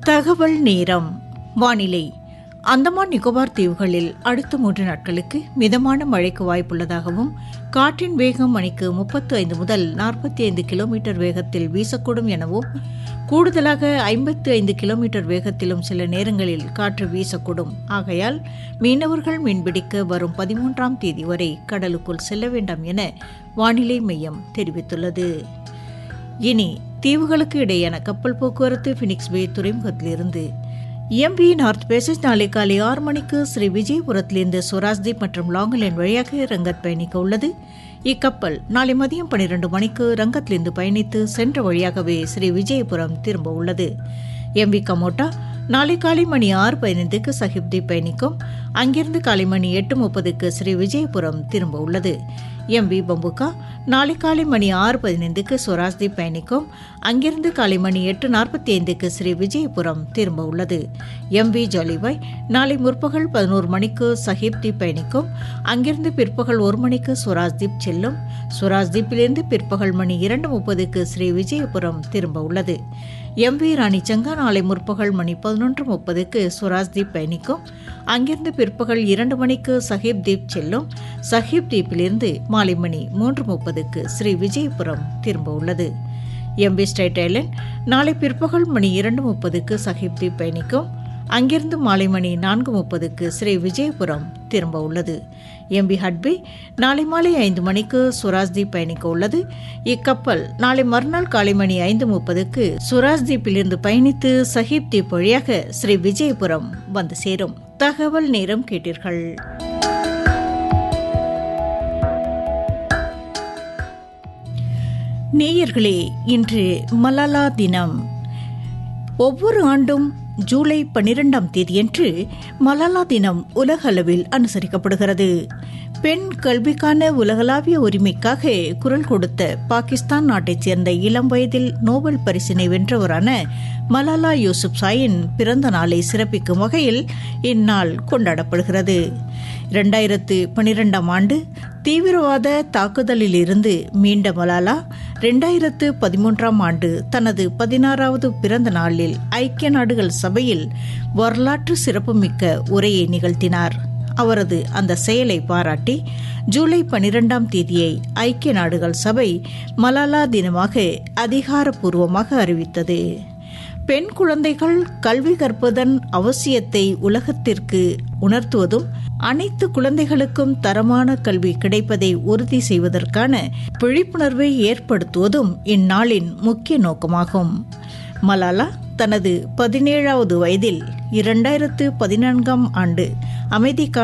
தகவல் நேரம் வானிலை அந்தமான் நிக்கோபார் தீவுகளில் அடுத்த மூன்று நாட்களுக்கு மிதமான மழைக்கு வாய்ப்புள்ளதாகவும் காற்றின் வேகம் மணிக்கு முப்பத்து ஐந்து முதல் நாற்பத்தி ஐந்து கிலோமீட்டர் வேகத்தில் வீசக்கூடும் எனவும் கூடுதலாக ஐம்பத்து ஐந்து கிலோமீட்டர் வேகத்திலும் சில நேரங்களில் காற்று வீசக்கூடும் ஆகையால் மீனவர்கள் மீன்பிடிக்க வரும் பதிமூன்றாம் தேதி வரை கடலுக்குள் செல்ல வேண்டாம் என வானிலை மையம் தெரிவித்துள்ளது இனி தீவுகளுக்கு இடையேயான கப்பல் போக்குவரத்து பினிக்ஸ் பே துறைமுகத்திலிருந்து எம்பி நார்த் பேசேஜ் நாளை காலை ஆறு மணிக்கு ஸ்ரீ விஜயபுரத்திலிருந்து சுராஜ்தீப் மற்றும் லாங்கலேண்ட் வழியாக ரங்கத் பயணிக்க உள்ளது இக்கப்பல் நாளை மதியம் பனிரெண்டு மணிக்கு ரங்கத்திலிருந்து பயணித்து சென்ற வழியாகவே ஸ்ரீ விஜயபுரம் திரும்ப உள்ளது எம்பி கமோட்டா நாளை காலை மணி ஆறு பதினைந்துக்கு சஹிப்தீப் பயணிக்கும் அங்கிருந்து காலை மணி எட்டு முப்பதுக்கு ஸ்ரீ விஜயபுரம் திரும்ப உள்ளது எம்பி பம்புகா நாளை காலை மணி ஆறு பதினைந்துக்கு சுவராஜ்தீப் பயணிக்கும் அங்கிருந்து காலை மணி எட்டு நாற்பத்தி ஐந்துக்கு ஸ்ரீ விஜயபுரம் திரும்ப உள்ளது எம்பி ஜாலிபாய் நாளை முற்பகல் பதினோரு மணிக்கு சஹிப்தீப் பயணிக்கும் அங்கிருந்து பிற்பகல் ஒரு மணிக்கு சுவராஜ்தீப் செல்லும் சுவராஜ்தீப்பிலிருந்து பிற்பகல் மணி இரண்டு முப்பதுக்கு ஸ்ரீ விஜயபுரம் திரும்ப உள்ளது எம்பி ராணி சங்கா நாளை முற்பகல் மணி பதினொன்று முப்பதுக்கு சுவராஜ்தீப் பயணிக்கும் அங்கிருந்து பிற்பகல் இரண்டு மணிக்கு சஹிப் தீப் செல்லும் சஹிப் தீப்பிலிருந்து மாலை மணி மூன்று முப்பதுக்கு ஸ்ரீ விஜயபுரம் திரும்ப உள்ளது எம்பி ஸ்டேட் ஐலண்ட் நாளை பிற்பகல் மணி இரண்டு முப்பதுக்கு சஹிப் தீப் பயணிக்கும் அங்கிருந்து மாலை மணி நான்கு முப்பதுக்கு ஸ்ரீ விஜயபுரம் திரும்ப உள்ளது எம்பி ஹட்பி நாளை மாலை ஐந்து மணிக்கு சுராஜ்தீப் பயணிக்க உள்ளது இக்கப்பல் நாளை மறுநாள் காலை மணி ஐந்து முப்பதுக்கு சுராஜ்தீப்பிலிருந்து பயணித்து சஹிப் தீப் வழியாக ஸ்ரீ விஜயபுரம் வந்து சேரும் தகவல் நேரம் கேட்டீர்கள் நேயர்களே இன்று மலாலா தினம் ஒவ்வொரு ஆண்டும் ஜூலை பனிரெண்டாம் தேதியன்று மலாலா தினம் உலக அளவில் அனுசரிக்கப்படுகிறது பெண் கல்விக்கான உலகளாவிய உரிமைக்காக குரல் கொடுத்த பாகிஸ்தான் நாட்டைச் சேர்ந்த இளம் வயதில் நோபல் பரிசினை வென்றவரான மலாலா யூசுப் சாயின் பிறந்த நாளை சிறப்பிக்கும் வகையில் இந்நாள் கொண்டாடப்படுகிறது இரண்டாயிரத்து பனிரெண்டாம் ஆண்டு தீவிரவாத தாக்குதலில் இருந்து மீண்ட மலாலா இரண்டாயிரத்து பதிமூன்றாம் ஆண்டு தனது பதினாறாவது பிறந்த நாளில் ஐக்கிய நாடுகள் சபையில் வரலாற்று சிறப்புமிக்க உரையை நிகழ்த்தினார் அவரது அந்த செயலை பாராட்டி ஜூலை பனிரெண்டாம் தேதியை ஐக்கிய நாடுகள் சபை மலாலா தினமாக அதிகாரப்பூர்வமாக அறிவித்தது பெண் குழந்தைகள் கல்வி கற்பதன் அவசியத்தை உலகத்திற்கு உணர்த்துவதும் அனைத்து குழந்தைகளுக்கும் தரமான கல்வி கிடைப்பதை உறுதி செய்வதற்கான விழிப்புணர்வை ஏற்படுத்துவதும் இந்நாளின் முக்கிய நோக்கமாகும் மலாலா தனது பதினேழாவது வயதில் இரண்டாயிரத்து பதினான்காம் ஆண்டு அமைதிக்கான